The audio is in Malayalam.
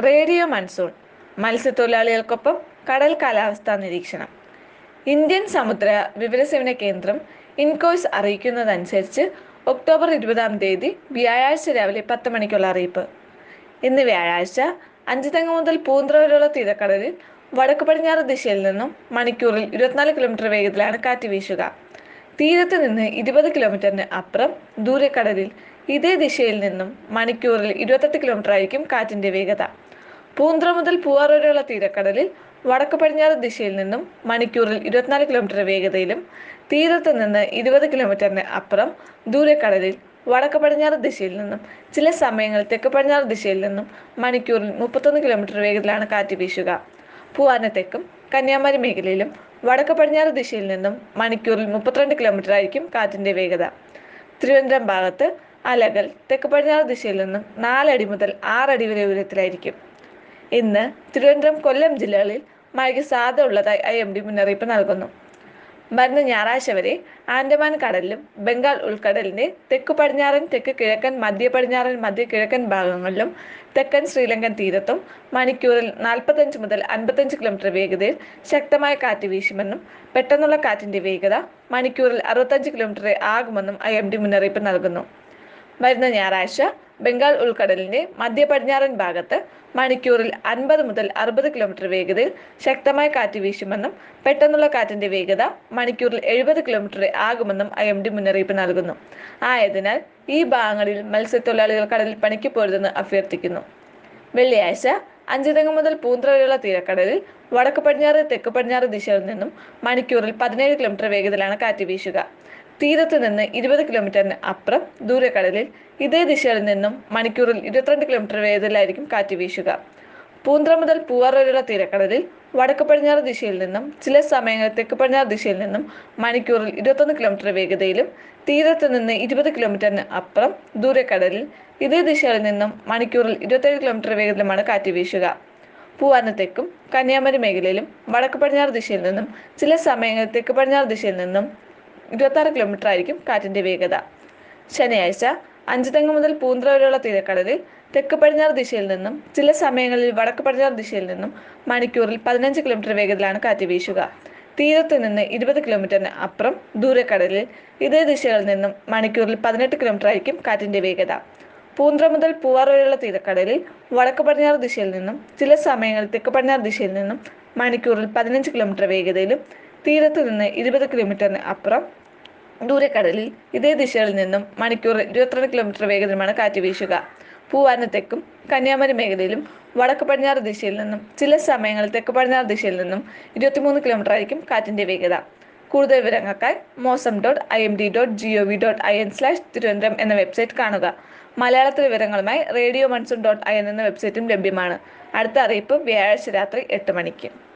റേഡിയോ മൺസൂൺ മത്സ്യത്തൊഴിലാളികൾക്കൊപ്പം കടൽ കാലാവസ്ഥാ നിരീക്ഷണം ഇന്ത്യൻ സമുദ്ര വിവരസേവന കേന്ദ്രം ഇൻകോയ്സ് അറിയിക്കുന്നതനുസരിച്ച് ഒക്ടോബർ ഇരുപതാം തീയതി വ്യാഴാഴ്ച രാവിലെ പത്ത് മണിക്കുള്ള അറിയിപ്പ് ഇന്ന് വ്യാഴാഴ്ച അഞ്ചുതെങ്ങ് മുതൽ പൂന്തറ വരെയുള്ള തീരക്കടലിൽ വടക്ക് പടിഞ്ഞാറ് ദിശയിൽ നിന്നും മണിക്കൂറിൽ ഇരുപത്തിനാല് കിലോമീറ്റർ വേഗത്തിലാണ് കാറ്റ് വീശുക തീരത്ത് നിന്ന് ഇരുപത് കിലോമീറ്ററിന് അപ്പുറം ദൂരക്കടലിൽ ഇതേ ദിശയിൽ നിന്നും മണിക്കൂറിൽ ഇരുപത്തെട്ട് കിലോമീറ്റർ ആയിരിക്കും കാറ്റിന്റെ വേഗത പൂന്തറ മുതൽ പൂവാർ വരെയുള്ള തീരക്കടലിൽ വടക്ക് പടിഞ്ഞാറ് ദിശയിൽ നിന്നും മണിക്കൂറിൽ ഇരുപത്തിനാല് കിലോമീറ്റർ വേഗതയിലും തീരത്ത് നിന്ന് ഇരുപത് കിലോമീറ്ററിന് അപ്പുറം ദൂരക്കടലിൽ വടക്ക് പടിഞ്ഞാറ് ദിശയിൽ നിന്നും ചില സമയങ്ങളിൽ തെക്ക് പടിഞ്ഞാറ് ദിശയിൽ നിന്നും മണിക്കൂറിൽ മുപ്പത്തൊന്ന് കിലോമീറ്റർ വേഗത്തിലാണ് കാറ്റ് വീശുക പൂവാന തെക്കും കന്യാകുമാരി മേഖലയിലും വടക്ക് പടിഞ്ഞാറ് ദിശയിൽ നിന്നും മണിക്കൂറിൽ മുപ്പത്തിരണ്ട് കിലോമീറ്റർ ആയിരിക്കും കാറ്റിന്റെ വേഗത തിരുവനന്തപുരം ഭാഗത്ത് അലകൾ തെക്ക് പടിഞ്ഞാറ് ദിശയിൽ നിന്നും നാലടി മുതൽ ആറടി വരെ ഉയരത്തിലായിരിക്കും ഇന്ന് തിരുവനന്തപുരം കൊല്ലം ജില്ലകളിൽ മഴയ്ക്ക് സാധ്യത ഉള്ളതായി ഐ എം ഡി മുന്നറിയിപ്പ് നൽകുന്നു വരുന്ന ഞായറാഴ്ച വരെ ആൻഡമാൻ കടലിലും ബംഗാൾ ഉൾക്കടലിന്റെ തെക്ക് പടിഞ്ഞാറൻ തെക്ക് കിഴക്കൻ മധ്യ പടിഞ്ഞാറൻ മധ്യ കിഴക്കൻ ഭാഗങ്ങളിലും തെക്കൻ ശ്രീലങ്കൻ തീരത്തും മണിക്കൂറിൽ നാൽപ്പത്തഞ്ച് മുതൽ അൻപത്തഞ്ച് കിലോമീറ്റർ വേഗതയിൽ ശക്തമായ കാറ്റ് വീശുമെന്നും പെട്ടെന്നുള്ള കാറ്റിന്റെ വേഗത മണിക്കൂറിൽ അറുപത്തഞ്ച് കിലോമീറ്റർ ആകുമെന്നും ഐ എം ഡി മുന്നറിയിപ്പ് നൽകുന്നു വരുന്ന ഞായറാഴ്ച ബംഗാൾ ഉൾക്കടലിന്റെ മധ്യ പടിഞ്ഞാറൻ ഭാഗത്ത് മണിക്കൂറിൽ അൻപത് മുതൽ അറുപത് കിലോമീറ്റർ വേഗതയിൽ ശക്തമായ കാറ്റ് വീശുമെന്നും പെട്ടെന്നുള്ള കാറ്റിന്റെ വേഗത മണിക്കൂറിൽ എഴുപത് കിലോമീറ്റർ ആകുമെന്നും ഐ എം ഡി മുന്നറിയിപ്പ് നൽകുന്നു ആയതിനാൽ ഈ ഭാഗങ്ങളിൽ മത്സ്യത്തൊഴിലാളികൾ കടലിൽ പണിക്ക് പോരുതെന്ന് അഭ്യർത്ഥിക്കുന്നു വെള്ളിയാഴ്ച അഞ്ചുതെങ്ങ് മുതൽ പൂന്തറ വരെയുള്ള തീരക്കടലിൽ വടക്ക് പടിഞ്ഞാറ് തെക്ക് പടിഞ്ഞാറ് ദിശയിൽ നിന്നും മണിക്കൂറിൽ പതിനേഴ് കിലോമീറ്റർ വേഗത്തിലാണ് കാറ്റ് വീശുക തീരത്ത് നിന്ന് ഇരുപത് കിലോമീറ്ററിന് അപ്പുറം ദൂരക്കടലിൽ ഇതേ ദിശയിൽ നിന്നും മണിക്കൂറിൽ ഇരുപത്തിരണ്ട് കിലോമീറ്റർ വേഗത്തിലായിരിക്കും കാറ്റ് വീശുക പൂന്തറ മുതൽ പൂവാർ വരെയുള്ള തീരക്കടലിൽ വടക്ക് പടിഞ്ഞാറ് ദിശയിൽ നിന്നും ചില സമയങ്ങളിൽ തെക്ക് പടിഞ്ഞാറ് ദിശയിൽ നിന്നും മണിക്കൂറിൽ ഇരുപത്തൊന്ന് കിലോമീറ്റർ വേഗതയിലും തീരത്ത് നിന്ന് ഇരുപത് കിലോമീറ്ററിന് അപ്പുറം ദൂരക്കടലിൽ ഇതേ ദിശയിൽ നിന്നും മണിക്കൂറിൽ ഇരുപത്തേഴ് കിലോമീറ്റർ വേഗത്തിലുമാണ് കാറ്റ് വീശുക പൂവാനത്തേക്കും കന്യാകുമാരി മേഖലയിലും വടക്ക് പടിഞ്ഞാറ് ദിശയിൽ നിന്നും ചില സമയങ്ങളിൽ തെക്ക് പടിഞ്ഞാറ് ദിശയിൽ നിന്നും ഇരുപത്താറ് കിലോമീറ്റർ ആയിരിക്കും കാറ്റിന്റെ വേഗത ശനിയാഴ്ച അഞ്ചുതെങ്ങ് മുതൽ പൂന്തറ വരെയുള്ള തീരക്കടലിൽ തെക്ക് പടിഞ്ഞാറ് ദിശയിൽ നിന്നും ചില സമയങ്ങളിൽ വടക്ക് പടിഞ്ഞാറ് ദിശയിൽ നിന്നും മണിക്കൂറിൽ പതിനഞ്ച് കിലോമീറ്റർ വേഗത്തിലാണ് കാറ്റ് വീശുക തീരത്ത് നിന്ന് ഇരുപത് കിലോമീറ്ററിന് അപ്പുറം ദൂരക്കടലിൽ ഇതേ ദിശകളിൽ നിന്നും മണിക്കൂറിൽ പതിനെട്ട് കിലോമീറ്റർ ആയിരിക്കും കാറ്റിന്റെ വേഗത പൂന്തറ മുതൽ പൂവാർ വരെയുള്ള തീരക്കടലിൽ വടക്ക് പടിഞ്ഞാറ് ദിശയിൽ നിന്നും ചില സമയങ്ങളിൽ തെക്ക് പടിഞ്ഞാറ് ദിശയിൽ നിന്നും മണിക്കൂറിൽ പതിനഞ്ച് കിലോമീറ്റർ വേഗതയിലും തീരത്ത് നിന്ന് ഇരുപത് കിലോമീറ്ററിന് അപ്പുറം ദൂരക്കടലിൽ ഇതേ ദിശകളിൽ നിന്നും മണിക്കൂറിൽ ഇരുപത്തിരണ്ട് കിലോമീറ്റർ വേഗത്തിലുമാണ് കാറ്റ് വീശുക പൂവാനത്തേക്കും കന്യാകുമാരി മേഖലയിലും വടക്ക് പടിഞ്ഞാറ് ദിശയിൽ നിന്നും ചില സമയങ്ങളിൽ തെക്ക് പടിഞ്ഞാറ് ദിശയിൽ നിന്നും ഇരുപത്തിമൂന്ന് കിലോമീറ്റർ ആയിരിക്കും കാറ്റിന്റെ വേഗത കൂടുതൽ വിവരങ്ങൾക്കായി Mausam dot I M D dot G O V dot I N slash Thiruvananthapuram എന്ന വെബ്സൈറ്റ് കാണുക മലയാളത്തിലെ വിവരങ്ങളുമായി radio monsoon dot I N എന്ന വെബ്സൈറ്റും ലഭ്യമാണ് അടുത്ത അറിയിപ്പ് വ്യാഴാഴ്ച രാത്രി എട്ട് മണിക്ക്